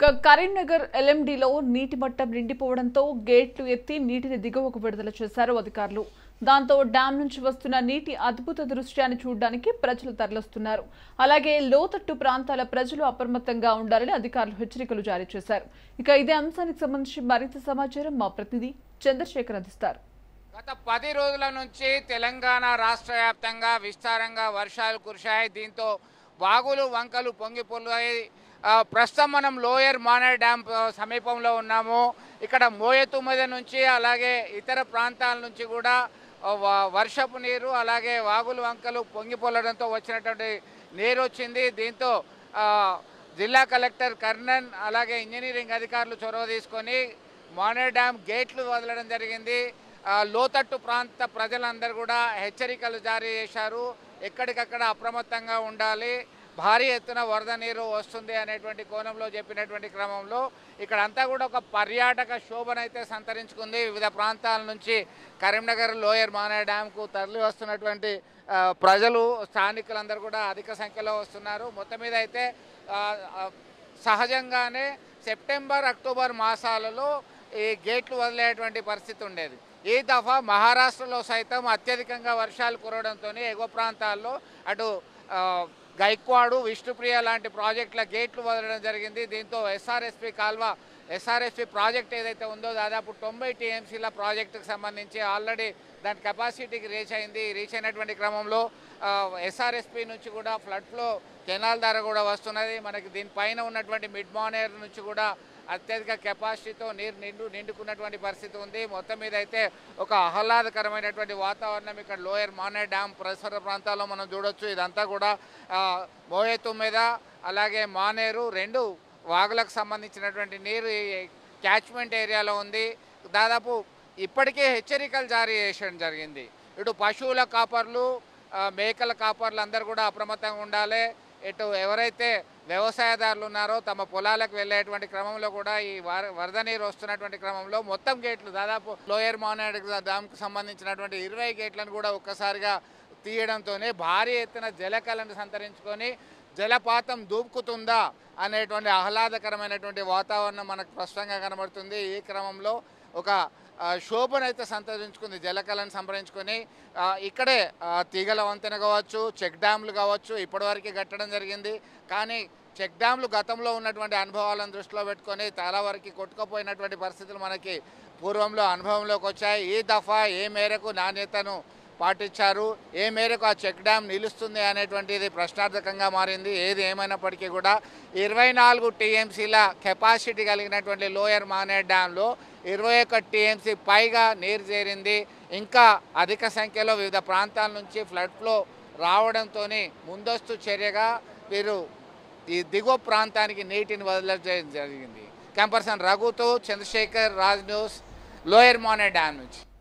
ఇక కరీంనగర్ ఎల్ఎండిలో నీటి మట్టం నిండిపోవడంతో గేట్లు ఎత్తి నీటిని దిగువకు విడుదల చేశారు అధికారులు దాంతో డ్యాం నుంచి వస్తున్న నీటి అద్భుత దృశ్యాన్ని చూడడానికి ప్రజలు తరలిస్తున్నారు అలాగే లోతట్టు ప్రాంతాల ప్రజలు అప్రమత్తంగా ఉండాలని అధికారులు హెచ్చరికలు జారీ చేశారు ఇక ఇదే అంశానికి సంబంధించి మరింత సమాచారం మా ప్రతినిధి చంద్రశేఖర్ అందిస్తారు గత పది రోజుల నుంచి తెలంగాణ రాష్ట్ర వ్యాప్తంగా విస్తారంగా వర్షాలు కురిశాయి దీంతో వాగులు వంకలు పొంగి పొల్లాయి ఆ, ప్రస్తుతం మనం లోయర్ మానేర్ డ్యామ్ ఆ, సమీపంలో ఉన్నాము ఇక్కడ మోయతుమ్మద నుంచి అలాగే ఇతర ప్రాంతాల నుంచి కూడా ఆ, వ- వర్షపు నీరు అలాగే వాగులు వంకలు పొంగి పొల్లడంతో వచ్చినటువంటి నీరు వచ్చింది దీంతో ఆ, జిల్లా కలెక్టర్ కర్ణన్ అలాగే ఇంజనీరింగ్ అధికారులు చొరవ తీసుకొని మానేర్ డ్యామ్ గేట్లు వదలడం జరిగింది ఆ, లోతట్టు ప్రాంత ప్రజలందరూ కూడా హెచ్చరికలు జారీ చేశారు ఎక్కడికక్కడ అప్రమత్తంగా ఉండాలి భారీ ఎత్తున వరద నీరు వస్తుంది అనేటువంటి కోణంలో చెప్పినటువంటి క్రమంలో ఇక్కడ అంతా కూడా ఒక పర్యాటక శోభనైతే సంతరించుకుంది వివిధ ప్రాంతాల నుంచి కరీంనగర్ లోయర్ మానే డ్యామ్కు తరలి వస్తున్నటువంటి ఆ, ప్రజలు స్థానికులందరూ కూడా అధిక సంఖ్యలో వస్తున్నారు మొత్తం మీద అయితే ఆ, ఆ, సహజంగానే సెప్టెంబర్ అక్టోబర్ మాసాలలో ఈ గేట్లు వదిలేటువంటి పరిస్థితి ఉండేది ఈ దఫా మహారాష్ట్రలో సైతం అత్యధికంగా వర్షాలు కురవడంతో ఎగువ ప్రాంతాల్లో అటు ఆ, గైక్వాడు విష్ణుప్రియ లాంటి ప్రాజెక్టుల గేట్లు వదలడం జరిగింది దీంతో ఎస్ఆర్ఎస్పి కాల్వ ఎస్ఆర్ఎస్పి ప్రాజెక్ట్ ఏదైతే ఉందో దాదాపు తొంభై టీఎంసీల ప్రాజెక్టుకు సంబంధించి ఆల్రెడీ దాని కెపాసిటీకి రీచ్ అయింది రీచ్ అయినటువంటి క్రమంలో ఎస్ఆర్ఎస్పి నుంచి కూడా ఫ్లడ్ ఫ్లో కెనాల్ ద్వారా కూడా వస్తున్నది మనకి దీనిపైన ఉన్నటువంటి మిడ్ మానేర్ నుంచి కూడా అత్యధిక కెపాసిటీతో నీరు నిండు నిండుకున్నటువంటి పరిస్థితి ఉంది మొత్తం మీద అయితే ఒక ఆహ్లాదకరమైనటువంటి వాతావరణం ఇక్కడ లోయర్ మానే డ్యామ్ పరిసర ప్రాంతాల్లో మనం చూడొచ్చు ఇదంతా కూడా ఆ, మోయతు మీద అలాగే మానేరు రెండు వాగులకు సంబంధించినటువంటి నీరు ఈ క్యాచ్మెంట్ ఏరియాలో ఉంది దాదాపు ఇప్పటికే హెచ్చరికలు జారీ చేయడం జరిగింది ఇటు పశువుల కాపర్లు ఆ, మేకల కాపర్లు అందరూ కూడా అప్రమత్తంగా ఉండాలి ఇటు ఎవరైతే వ్యవసాయదారులు ఉన్నారో తమ పొలాలకు వెళ్ళేటువంటి క్రమంలో కూడా ఈ వర వరద నీరు వస్తున్నటువంటి క్రమంలో మొత్తం గేట్లు దాదాపు లోయర్ మానేడ్ డ్యామ్కి సంబంధించినటువంటి ఇరవై గేట్లను కూడా ఒక్కసారిగా తీయడంతోనే భారీ ఎత్తున జలకలను సంతరించుకొని జలపాతం దూకుతుందా అనేటువంటి ఆహ్లాదకరమైనటువంటి వాతావరణం మనకు స్పష్టంగా కనబడుతుంది ఈ క్రమంలో ఒక ఆ, శోభనైతే సంతరించుకుంది జలకళను సంప్రదించుకొని ఆ, ఇక్కడే ఆ, తీగల వంతెన కావచ్చు చెక్ డ్యామ్లు కావచ్చు ఇప్పటివరకు కట్టడం జరిగింది కానీ చెక్ డ్యామ్లు గతంలో ఉన్నటువంటి అనుభవాలను దృష్టిలో పెట్టుకొని చాలా వరకు కొట్టుకుపోయినటువంటి పరిస్థితులు మనకి పూర్వంలో అనుభవంలోకి వచ్చాయి ఈ దఫా ఏ మేరకు నాణ్యతను పాటించారు ఏ మేరకు ఆ చెక్ డ్యామ్ నిలుస్తుంది అనేటువంటిది ప్రశ్నార్థకంగా మారింది ఏది ఏమైనప్పటికీ కూడా ఇరవై నాలుగు టీఎంసీల కెపాసిటీ కలిగినటువంటి లోయర్ మానే డ్యాంలో ఇరవై ఒక్క టీఎంసీ పైగా నీరు చేరింది ఇంకా అధిక సంఖ్యలో వివిధ ప్రాంతాల నుంచి ఫ్లడ్ ఫ్లో రావడంతో ముందస్తు చర్యగా వీరు ఈ దిగువ ప్రాంతానికి నీటిని వదిలేయడం జరిగింది కెంపర్సన్ రఘుతో Chandrashekar Raj news lower Manair dam నుంచి